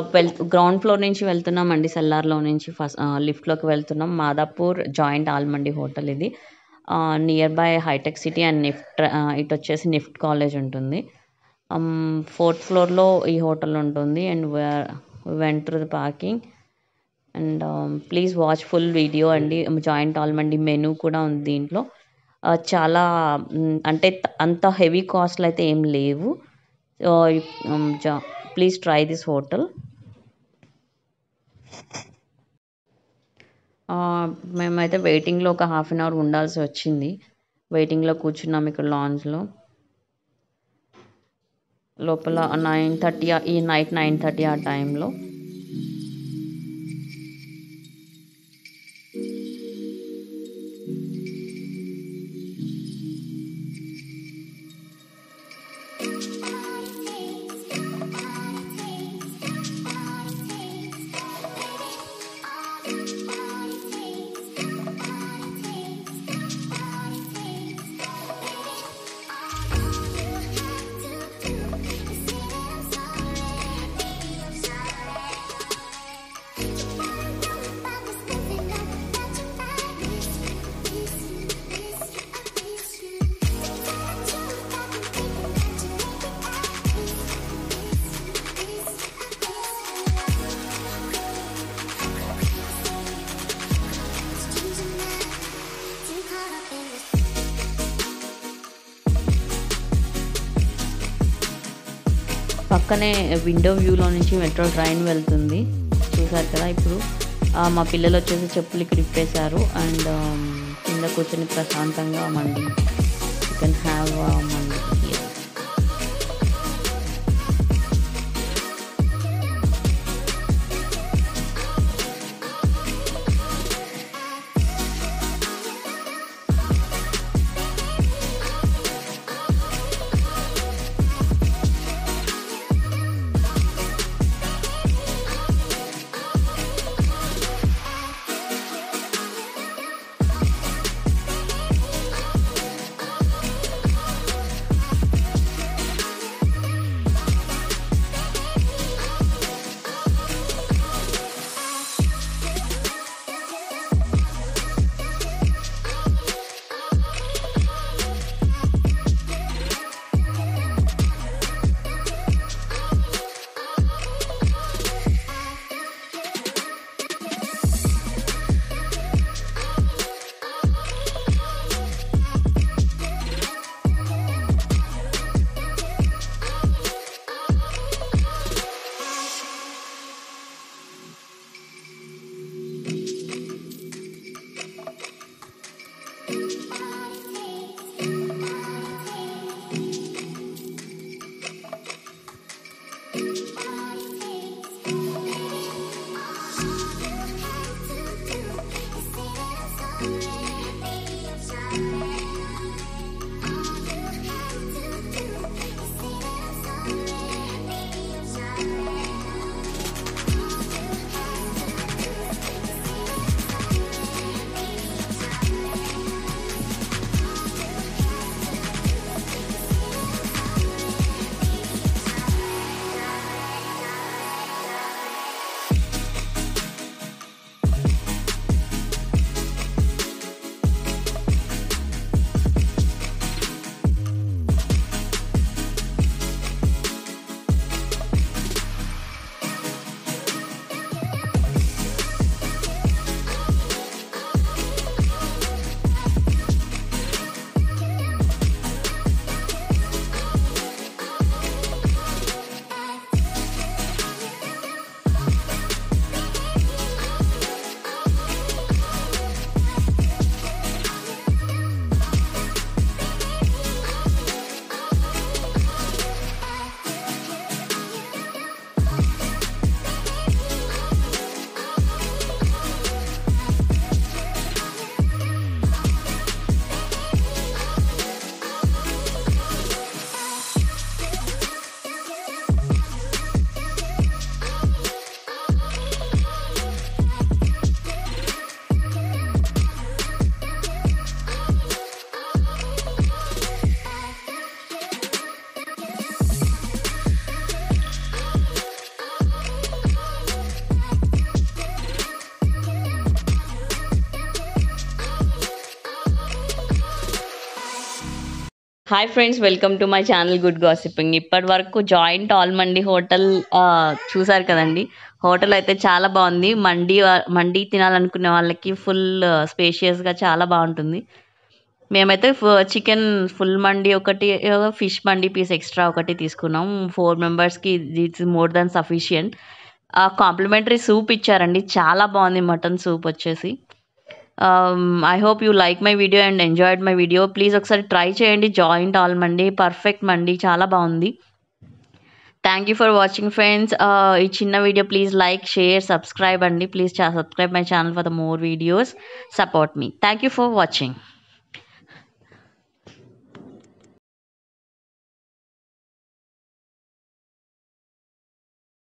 Well ground floor నుంచి వెళ్తున్నామండి సెల్లార్లో నుంచి ఫస్ట్ లిఫ్ట్లోకి వెళ్తున్నాం మాదాపూర్ జాయింట్ ఆల్మండి హోటల్ ఇది నియర్ బై హైటెక్ సిటీ అండ్ నిఫ్ట్ ఇటు వచ్చేసి నిఫ్ట్ కాలేజ్ ఉంటుంది ఫోర్త్ ఫ్లోర్లో ఈ హోటల్ ఉంటుంది and went through the parking and please watch full video అండి జాయింట్ ఆల్మండి మెనూ కూడా ఉంది దీంట్లో ఆ, చాలా మ్, అంటే త- అంత హెవీ కాస్ట్లు అయితే ఏం లేవు సో జా ప్లీజ్ ట్రై దిస్ హోటల్ మేమైతే వెయిటింగ్లో ఒక హాఫ్ అన్ అవర్ ఉండాల్సి వచ్చింది వెయిటింగ్లో కూర్చున్నాం ఇక్కడ లాంజ్లో లోపల నైన్ థర్టీ ఈ నైట్ నైన్ థర్టీ ఆ టైంలో పక్కనే విండో వ్యూలో నుంచి మెట్రో ట్రైన్ వెళ్తుంది చూసారు కదా ఇప్పుడు ఆ, మా పిల్లలు వచ్చేసి చెప్పులు ఇక్కడ ఇప్పేశారు అండ్ కింద కూర్చొని ప్రశాంతంగా mandi you can have mandi here. Hi friends welcome to my channel good gossiping ఇప్పటి వరకు జాయింట్ ఆల్ మండి హోటల్ ఆ, చూసారు కదండి హోటల్ అయితే చాలా బాగుంది మండి వా- మండి తినాలనుకునే వాళ్ళకి ఫుల్ స్పేషియస్గా చాలా బాగుంటుంది మేమైతే చికెన్ ఫుల్ మండి ఒకటి ఫిష్ మండి పీస్ ఎక్స్ట్రా ఒకటి తీసుకున్నాం ఫోర్ మెంబర్స్కి it's more than sufficient complimentary soup ఇచ్చారండి చాలా బాగుంది మటన్ సూప్ వచ్చేసి I hope you like my video and enjoyed my video please ఒకసారి ట్రై చేయండి Joint Al Mandi perfect mandi చాలా బాగుంది thank you for watching friends ఈ చిన్న video please like share subscribe అండి please subscribe my channel for the more videos support మీ thank you for watching